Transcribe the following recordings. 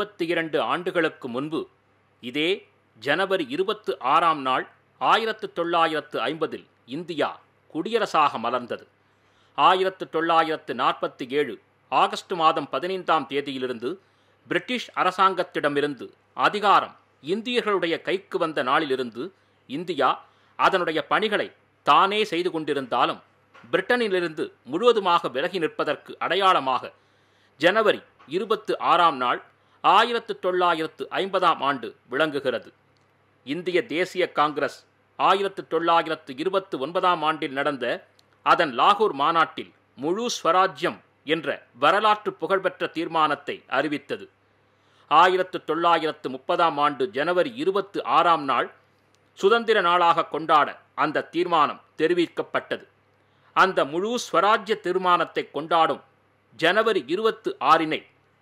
எழுபத்தி இரண்டு ஆண்டுகளுக்கு முன்பு இதே ஜனவரி இருபத்து ஆறாம் நாள் ஆயிரத்து தொள்ளாயிரத்து ஐம்பதில் இந்தியா குடியரசாக மலர்ந்தது ஆயிரத்து தொள்ளாயிரத்து நாற்பத்தி ஏழு ஆகஸ்ட் மாதம் பதினைந்தாம் தேதியிலிருந்து பிரிட்டிஷ் அரசாங்கத்திடமிருந்து அதிகாரம் இந்தியர்களுடைய கைக்கு வந்த நாளிலிருந்து இந்தியா அதனுடைய பணிகளை தானே செய்து கொண்டிருந்தாலும் பிரிட்டனிலிருந்து முழுவதுமாக விலகி நிற்பதற்கு அடையாளமாக ஜனவரி இருபத்து ஆறாம் நாள் ஆயிரத்து தொள்ளாயிரத்து ஐம்பதாம் ஆண்டு விளங்குகிறது இந்திய தேசிய காங்கிரஸ் ஆயிரத்து தொள்ளாயிரத்து இருபத்து ஒன்பதாம் ஆண்டில் நடந்த அதன் லாகூர் மாநாட்டில் முழு ஸ்வராஜ்யம் என்ற வரலாற்று புகழ்பெற்ற தீர்மானத்தை அறிவித்தது ஆயிரத்து தொள்ளாயிரத்து முப்பதாம் ஆண்டு ஜனவரி இருபத்து ஆறாம் நாள் சுதந்திர நாளாக கொண்டாட அந்த தீர்மானம் தெரிவிக்கப்பட்டது அந்த முழு ஸ்வராஜ்ய தீர்மானத்தை கொண்டாடும் ஜனவரி இருபத்து ஆறினை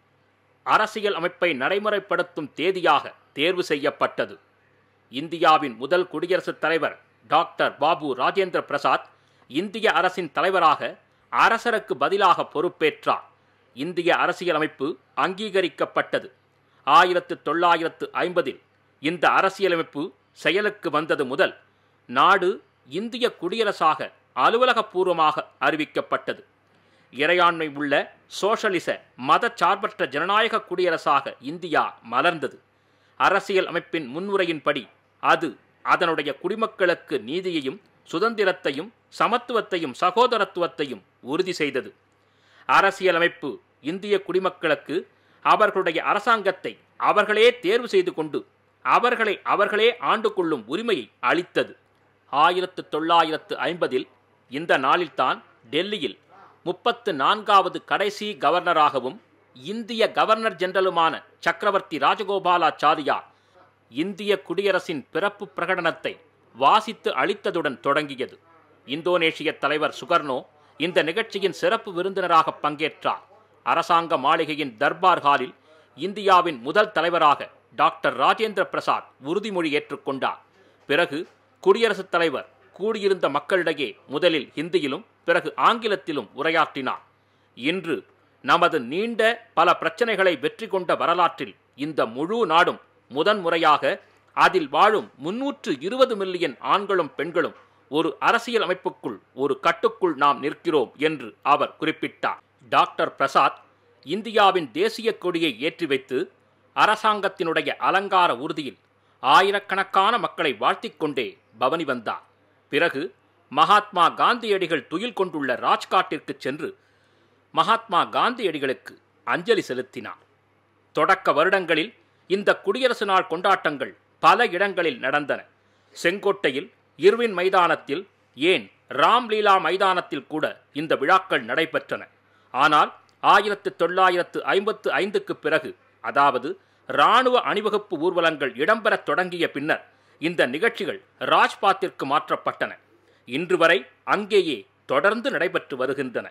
அரசியல் அமைப்பை நடைமுறைப்படுத்தும் தேதியாக தேர்வு செய்யப்பட்டது இந்தியாவின் முதல் குடியரசுத் தலைவர் டாக்டர் பாபு ராஜேந்திர பிரசாத் இந்திய அரசின் தலைவராக அரசருக்கு பதிலாக பொறுப்பேற்றார் இந்திய அரசியலமைப்பு அங்கீகரிக்கப்பட்டது ஆயிரத்து தொள்ளாயிரத்து ஐம்பதில் இந்த அரசியலமைப்பு செயலுக்கு வந்தது முதல் நாடு இந்திய குடியரசாக அலுவலகபூர்வமாக அறிவிக்கப்பட்டது இறையாண்மை உள்ள சோஷலிச மதச்சார்பற்ற ஜனநாயக குடியரசாக இந்தியா மலர்ந்தது அரசியல் அமைப்பின் முன்னுரையின்படி அது அதனுடைய குடிமக்களுக்கு நீதியையும் சுதந்திரத்தையும் சமத்துவத்தையும் சகோதரத்துவத்தையும் உறுதி செய்தது அரசியலமைப்பு இந்திய குடிமக்களுக்கு அவர்களுடைய அரசாங்கத்தை அவர்களே தேர்வு செய்து கொண்டு அவர்களை அவர்களே ஆண்டு கொள்ளும் உரிமையை அளித்தது ஆயிரத்து தொள்ளாயிரத்து ஐம்பதில் இந்த நாளில்தான் டெல்லியில் முப்பத்து நான்காவது கடைசி கவர்னராகவும் இந்திய கவர்னர் ஜெனரலுமான சக்கரவர்த்தி ராஜகோபாலாச்சாரியார் இந்திய குடியரசின் பிறப்பு பிரகடனத்தை வாசித்து அளித்ததுடன் தொடங்கியது இந்தோனேஷிய தலைவர் சுகர்னோ இந்த நிகழ்ச்சியின் சிறப்பு விருந்தினராக பங்கேற்றார் அரசாங்க மாளிகையின் தர்பார் ஹாலில் இந்தியாவின் முதல் தலைவராக டாக்டர் ராஜேந்திர பிரசாத் உறுதிமொழி ஏற்றுக்கொண்டார் பிறகு குடியரசுத் தலைவர் கூடியிருந்த மக்களிடையே முதலில் ஹிந்தியிலும் பிறகு ஆங்கிலத்திலும் உரையாற்றினார் இன்று நமது நீண்ட பல பிரச்சனைகளை வெற்றி கொண்ட வரலாற்றில் இந்த முழு நாடும் முதன்முறையாக அதில் வாழும் முன்னூற்று இருபது மில்லியன் ஆண்களும் பெண்களும் ஒரு அரசியல் அமைப்புக்குள் ஒரு கட்டுக்குள் நாம் நிற்கிறோம் என்று அவர் குறிப்பிட்டார் டாக்டர் பிரசாத் இந்தியாவின் தேசிய கொடியை ஏற்றி வைத்து அரசாங்கத்தினுடைய அலங்கார ஊர்தியில் ஆயிரக்கணக்கான மக்களை வாழ்த்திக் கொண்டே பவனி வந்தார் பிறகு மகாத்மா காந்தியடிகள் துயில் கொண்டுள்ள ராஜ்காட்டிற்கு சென்று மகாத்மா காந்தியடிகளுக்கு அஞ்சலி செலுத்தினார் தொடக்க வருடங்களில் இந்த குடியரசு நாள் கொண்டாட்டங்கள் பல இடங்களில் நடந்தன செங்கோட்டையில் இர்வின் மைதானத்தில் ஏன் ராம்லீலா மைதானத்தில் கூட இந்த விழாக்கள் நடைபெற்றன ஆனால் ஆயிரத்து தொள்ளாயிரத்து ஐம்பத்து ஐந்துக்கு பிறகு அதாவது இராணுவ அணிவகுப்பு ஊர்வலங்கள் இடம்பெறத் தொடங்கிய பின்னர் இந்த நிகழ்ச்சிகள் ராஜ்பாத்திற்கு மாற்றப்பட்டன இன்று வரை அங்கேயே தொடர்ந்து நடைபெற்று வருகின்றன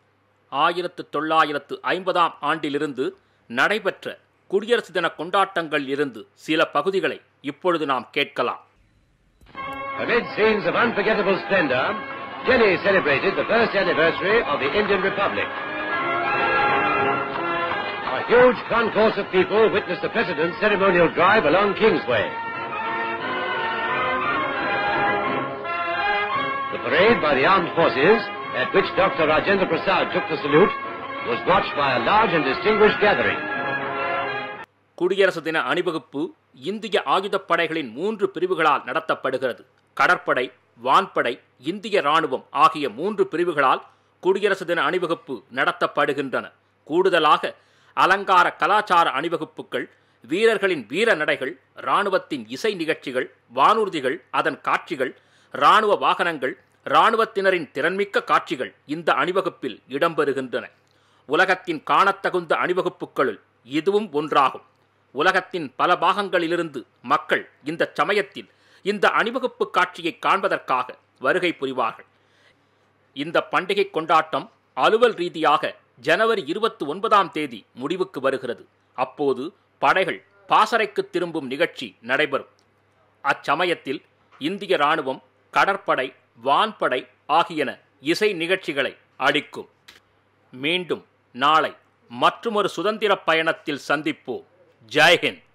ஆயிரத்து தொள்ளாயிரத்து ஐம்பதாம் ஆண்டிலிருந்து நடைபெற்ற குடியரசு தின கொண்டாட்டங்கள் இருந்து சில பகுதிகளை இப்பொழுது நாம் கேட்கலாம் Amid scenes of unforgettable splendor, Delhi celebrated the first anniversary of the Indian Republic. A huge concourse of people witnessed the President's ceremonial drive along Kingsway. The parade by the armed forces, at which Dr. Rajendra Prasad took the salute, was watched by a large and distinguished gathering. குடியரசு தின அணிவகுப்பு இந்திய ஆயுதப் படைகளின் மூன்று பிரிவுகளால் நடத்தப்படுகிறது கடற்படை வான்படை இந்திய ராணுவம் ஆகிய மூன்று பிரிவுகளால் குடியரசு தின அணிவகுப்பு நடத்தப்படுகின்றன கூடுதலாக அலங்கார கலாச்சார அணிவகுப்புகள் வீரர்களின் வீர நடைகள் இராணுவத்தின் இசை நிகழ்ச்சிகள் வானூர்திகள் அதன் காட்சிகள் இராணுவ வாகனங்கள் இராணுவத்தினரின் திறன்மிக்க காட்சிகள் இந்த அணிவகுப்பில் இடம்பெறுகின்றன உலகத்தின் காணத்தகுந்த அணிவகுப்புகளுள் இதுவும் ஒன்றாகும் உலகத்தின் பல பாகங்களிலிருந்து மக்கள் இந்த சமயத்தில் இந்த அணிவகுப்பு காட்சியை காண்பதற்காக வருகை புரிவார்கள் இந்த பண்டிகை கொண்டாட்டம் அலுவல் ரீதியாக ஜனவரி இருபத்தி ஒன்பதாம் தேதி முடிவுக்கு வருகிறது அப்போது படைகள் பாசறைக்கு திரும்பும் நிகழ்ச்சி நடைபெறும் அச்சமயத்தில் இந்திய ராணுவம் கடற்படை வான்படை ஆகியன இசை நிகழ்ச்சிகளை அளிக்கும் மீண்டும் நாளை மற்றுமொரு சுதந்திர பயணத்தில் சந்திப்போம் ஜெய்ஹிந்த்